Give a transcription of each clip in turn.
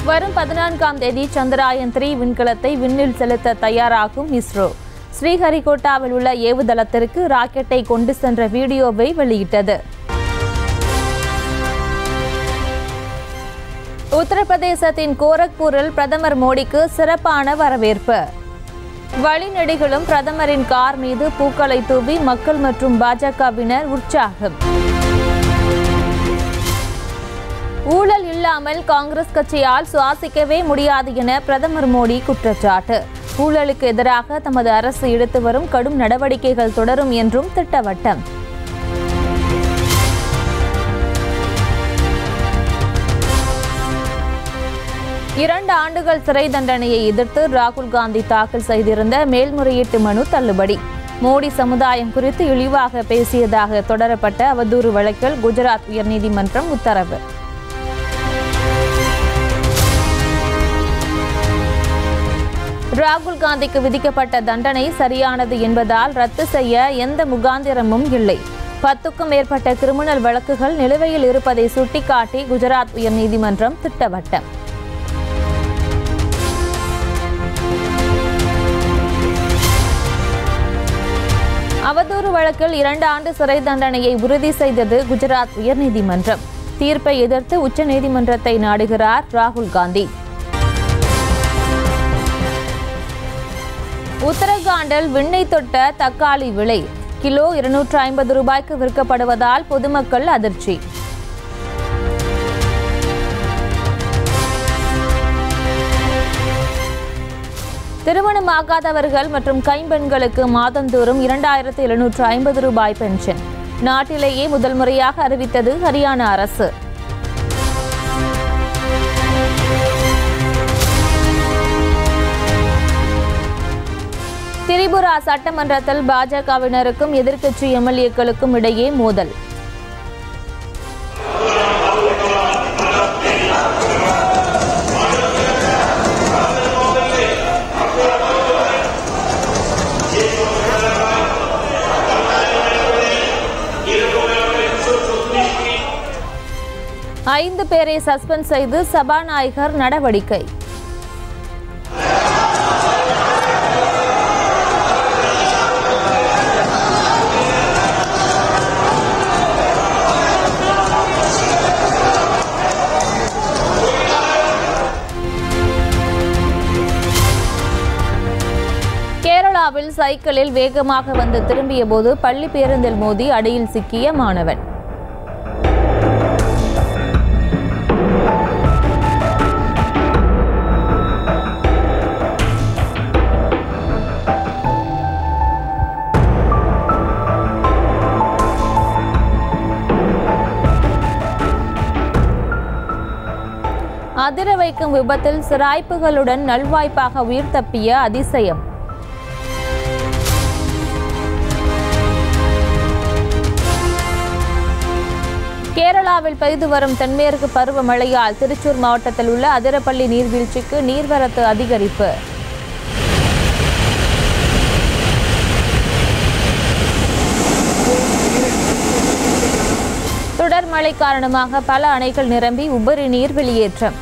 வரும் பதினான்காம் தேதி சந்திராயன் த்ரீ விண்கலத்தை விண்ணில் செலுத்த தயாராகும் இஸ்ரோ ஸ்ரீஹரிகோட்டாவில் உள்ள ஏவுதளத்திற்கு ராக்கெட்டை கொண்டு சென்ற வீடியோவை வெளியிட்டது உத்தரப்பிரதேசத்தின் கோரக்பூரில் பிரதமர் மோடிக்கு சிறப்பான வரவேற்பு வழிநெடுகிலும் பிரதமரின் கார் மீது பூக்களை தூவி மக்கள் மற்றும் பாஜகவினர் உற்சாகம் ஊழல் இல்லாமல் காங்கிரஸ் கட்சியால் சுவாசிக்கவே முடியாது என பிரதமர் மோடி குற்றச்சாட்டு ஊழலுக்கு எதிராக தமது அரசு எடுத்து வரும் கடும் நடவடிக்கைகள் தொடரும் என்றும் திட்டவட்டம் இரண்டு ஆண்டுகள் சிறை தண்டனையை எதிர்த்து ராகுல் காந்தி தாக்கல் செய்திருந்த மேல்முறையீட்டு மனு தள்ளுபடி மோடி சமுதாயம் குறித்து இழிவாக பேசியதாக தொடரப்பட்ட அவதூறு வழக்கில் குஜராத் உயர்நீதிமன்றம் உத்தரவு ராகுல் காந்திக்கு விதிக்கப்பட்ட தண்டனை சரியானது என்பதால் ரத்து செய்ய எந்த முகாந்திரமும் இல்லை பத்துக்கும் மேற்பட்ட கிரிமினல் வழக்குகள் நிலுவையில் இருப்பதை சுட்டிக்காட்டி குஜராத் உயர்நீதிமன்றம் திட்டவட்டம் அவதூறு வழக்கில் இரண்டு ஆண்டு சிறை தண்டனையை உறுதி செய்தது குஜராத் உயர்நீதிமன்றம் தீர்ப்பை எதிர்த்து உச்சநீதிமன்றத்தை நாடுகிறார் ராகுல் காந்தி உத்தரகாண்டில் விண்ணை தொட்ட தக்காளி விலை கிலோ இருநூற்று ஐம்பது ரூபாய்க்கு விற்கப்படுவதால் பொதுமக்கள் அதிர்ச்சி திருமணமாகாதவர்கள் மற்றும் கைம்பெண்களுக்கு மாதந்தோறும் இரண்டாயிரத்து எழுநூற்று ஐம்பது ரூபாய் பென்ஷன் நாட்டிலேயே முதல் முறையாக அறிவித்தது ஹரியானா அரசு திரிபுரா சட்டமன்றத்தில் பாஜகவினருக்கும் எதிர்க்கட்சி எம்எல்ஏக்களுக்கும் இடையே மோதல் ஐந்து பேரை சஸ்பெண்ட் செய்து சபாநாயகர் நடவடிக்கை கேரளாவில் சைக்கிளில் வேகமாக வந்து திரும்பிய போது பள்ளி பேருந்தில் மோதி அடியில் சிக்கிய மாணவன் அதிர வைக்கும் விபத்தில் சிராய்ப்புகளுடன் நல்வாய்ப்பாக உயிர் தப்பிய அதிசயம் கேரளாவில் பெய்து வரும் தென்மேற்கு பருவமழையால் திருச்சூர் மாவட்டத்தில் உள்ள அதிரப்பள்ளி நீர்வீழ்ச்சிக்கு நீர்வரத்து அதிகரிப்பு தொடர் மழை காரணமாக பல அணைகள் நிரம்பி உபரி நீர் வெளியேற்றம்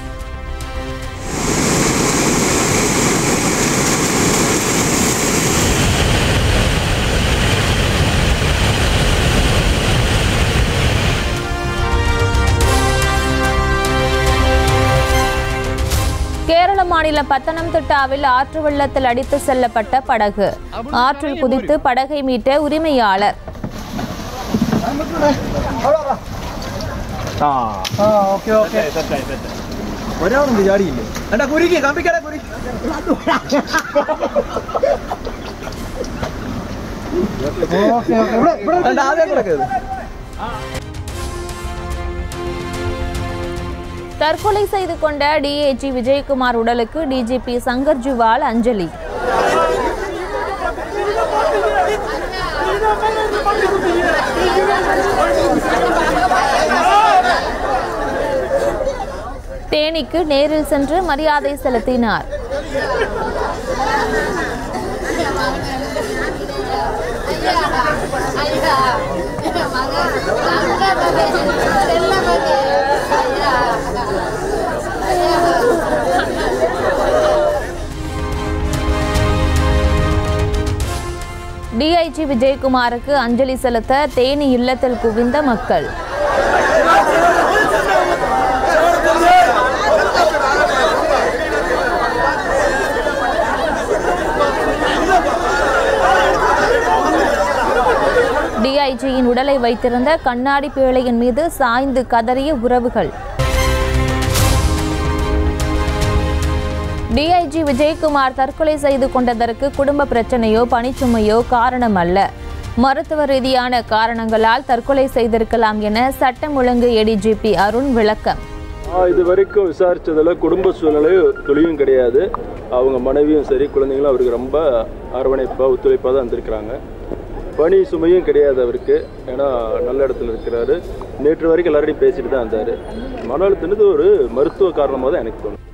கேரள மாநிலம் பத்தனம்திட்டாவில் ஆற்று வெள்ளத்தில் அடித்து செல்லப்பட்ட படகு ஆற்றில் குதித்து படகை மீட்ட உரிமையாளர் ആ ആ ഓക്കെ ഓക്കെ സെറ്റായി സെറ്റായി ഒരാളും വിചാരിയില്ലേ എന്താ കുരുക്കി കമ്പിക്കട കുരി ഓക്കെ ഓക്കെ ഇവിടെ ഇവിടെ ആദ്യം കിടക്കുന്നത് தற்கொலை செய்து கொண்ட டிஏஜி விஜயகுமார் உடலுக்கு டிஜிபி சங்கர் ஜுவால் அஞ்சலி தேனிக்கு நேரில் சென்று மரியாதை செலுத்தினார் ஐயா டிஐஜி விஜயகுமாருக்கு அஞ்சலி செலுத்த தேனி இல்லத்தில் குவிந்த மக்கள் டிஐஜியின் உடலை வைத்திருந்த கண்ணாடி பேழையின் மீது சாய்ந்து கதறிய உறவுகள் டிஐஜி விஜயகுமார் தற்கொலை செய்து கொண்டதற்கு குடும்ப பிரச்சனையோ பணிச்சுமையோ காரணம் அல்ல மருத்துவ ரீதியான காரணங்களால் தற்கொலை செய்திருக்கலாம் என சட்டம் ஒழுங்கு ஏடிஜிபி அருண் விளக்கம் நான் இது வரைக்கும் விசாரித்ததில் குடும்ப சூழ்நிலை துளியும் கிடையாது அவங்க மனைவியும் சரி குழந்தைங்களும் அவருக்கு ரொம்ப அரவணைப்பாக ஒத்துழைப்பாக தான் இருந்திருக்கிறாங்க பணி சுமையும் கிடையாது அவருக்கு ஏன்னா நல்ல இடத்துல இருக்கிறாரு நேற்று வரைக்கும் எல்லாரையும் பேசிட்டு தான் இருந்தார் மன அழுத்தினது ஒரு மருத்துவ காரணமாக தான் எனக்கு தோணும்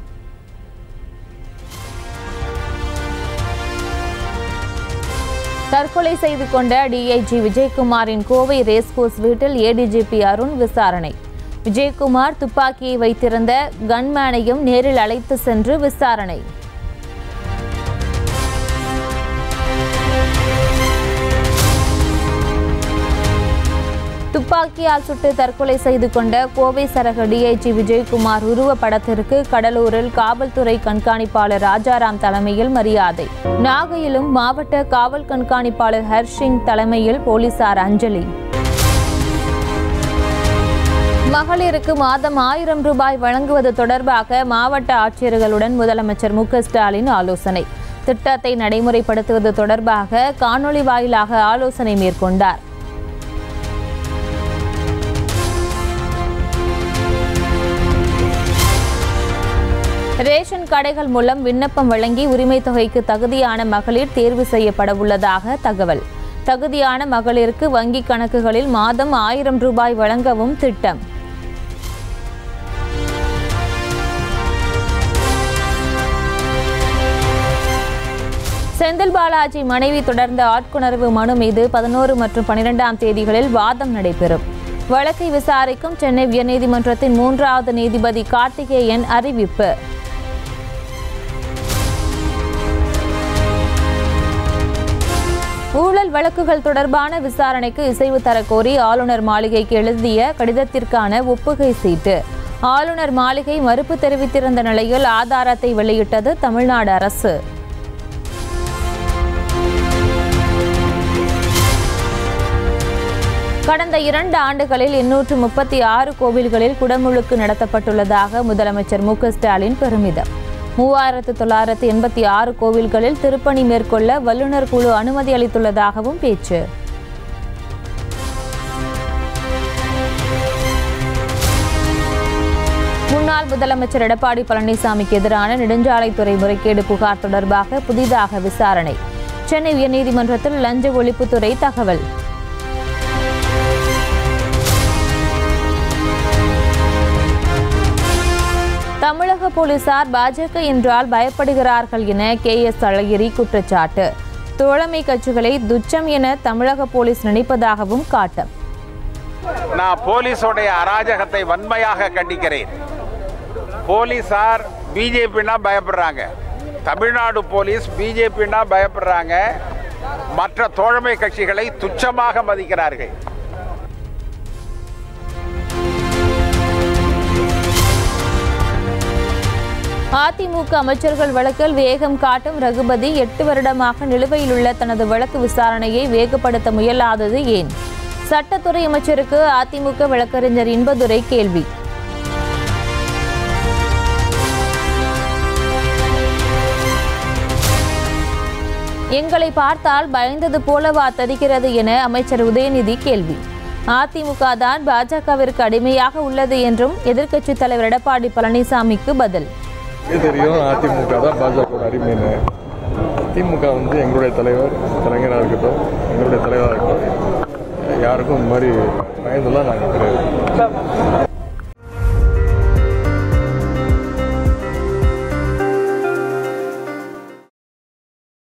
தற்கொலை செய்து கொண்ட டிஐஜி விஜயகுமாரின் கோவை ரேஸ்கோர்ஸ் வீட்டில் ஏடிஜிபி அருண் விசாரணை விஜயகுமார் துப்பாக்கியை வைத்திருந்த கன்மேனையும் நேரில் அழைத்து சென்று விசாரணை துப்பாக்கியால் சுட்டு தற்கொலை செய்து கொண்ட கோவை சரக டிஐஜி விஜயகுமார் உருவப்படத்திற்கு கடலூரில் காவல்துறை கண்காணிப்பாளர் ராஜாராம் தலைமையில் மரியாதை நாகையிலும் மாவட்ட காவல் கண்காணிப்பாளர் ஹர்ஷிங் தலைமையில் போலீசார் அஞ்சலி மகளிருக்கு மாதம் ஆயிரம் ரூபாய் வழங்குவது தொடர்பாக மாவட்ட ஆட்சியர்களுடன் முதலமைச்சர் மு க ஸ்டாலின் ஆலோசனை திட்டத்தை நடைமுறைப்படுத்துவது தொடர்பாக காணொலி வாயிலாக ஆலோசனை மேற்கொண்டார் ரேஷன் கடைகள் மூலம் விண்ணப்பம் வழங்கி உரிமை தொகைக்கு தகுதியான மகளிர் தேர்வு செய்யப்பட உள்ளதாக தகவல் தகுதியான மகளிருக்கு வங்கி கணக்குகளில் மாதம் ஆயிரம் ரூபாய் வழங்கவும் திட்டம் செந்தில் பாலாஜி மனைவி தொடர்ந்த ஆட்கொணர்வு மனு மீது பதினோரு மற்றும் பனிரெண்டாம் தேதிகளில் வாதம் நடைபெறும் வழக்கை விசாரிக்கும் சென்னை உயர்நீதிமன்றத்தின் மூன்றாவது நீதிபதி கார்த்திகேயன் அறிவிப்பு ஊழல் வழக்குகள் தொடர்பான விசாரணைக்கு இசைவு தரக்கோரி ஆளுநர் மாளிகைக்கு எழுதிய கடிதத்திற்கான ஒப்புகை சீட்டு ஆளுநர் மாளிகை மறுப்பு தெரிவித்திருந்த நிலையில் ஆதாரத்தை வெளியிட்டது தமிழ்நாடு அரசு கடந்த இரண்டு ஆண்டுகளில் எண்ணூற்று முப்பத்தி ஆறு கோவில்களில் குடமுழுக்கு நடத்தப்பட்டுள்ளதாக முதலமைச்சர் மு க ஸ்டாலின் பெருமிதம் மூவாயிரத்து தொள்ளாயிரத்து எண்பத்தி ஆறு கோவில்களில் திருப்பணி மேற்கொள்ள வல்லுநர் குழு அனுமதி அளித்துள்ளதாகவும் பேச்சு முன்னாள் முதலமைச்சர் எடப்பாடி பழனிசாமிக்கு எதிரான நெடுஞ்சாலைத்துறை முறைகேடு புகார் தொடர்பாக புதிதாக விசாரணை சென்னை உயர்நீதிமன்றத்தில் லஞ்ச ஒழிப்புத்துறை தகவல் தமிழக போலீசார் பாஜக என்றால் பயப்படுகிறார்கள் என கே எஸ் அழகிரி குற்றச்சாட்டு தோழமை கட்சிகளை துச்சம் என தமிழக போலீஸ் நினைப்பதாகவும் காட்டம் நான் போலீஸோடைய அராஜகத்தை வன்மையாக கண்டிக்கிறேன் போலீஸார் பிஜேபின்னா பயப்படுறாங்க தமிழ்நாடு போலீஸ் பிஜேபின்னா பயப்படுறாங்க மற்ற தோழமை கட்சிகளை துச்சமாக மதிக்கிறார்கள் அதிமுக அமைச்சர்கள் வழக்கில் வேகம் காட்டும் ரகுபதி எட்டு வருடமாக நிலுவையில் உள்ள தனது வழக்கு விசாரணையை வேகப்படுத்த முயலாதது ஏன் சட்டத்துறை அமைச்சருக்கு அதிமுக வழக்கறிஞர் இன்பதுரை கேள்வி எங்களை பார்த்தால் பயந்தது போலவா தெரிகிறது என அமைச்சர் உதயநிதி கேள்வி அதிமுக தான் பாஜகவிற்கு அடிமையாக உள்ளது என்றும் எதிர்க்கட்சித் தலைவர் எடப்பாடி பழனிசாமிக்கு பதில் இது தெரியும் அதிமுக தான் பாஜக அடிமைன்னு திமுக வந்து எங்களுடைய தலைவர் கலைஞராக இருக்கட்டும் எங்களுடைய தலைவராக இருக்கட்டும் யாருக்கும் இந்த மாதிரி பயந்துலாம் நாங்கள் கிடையாது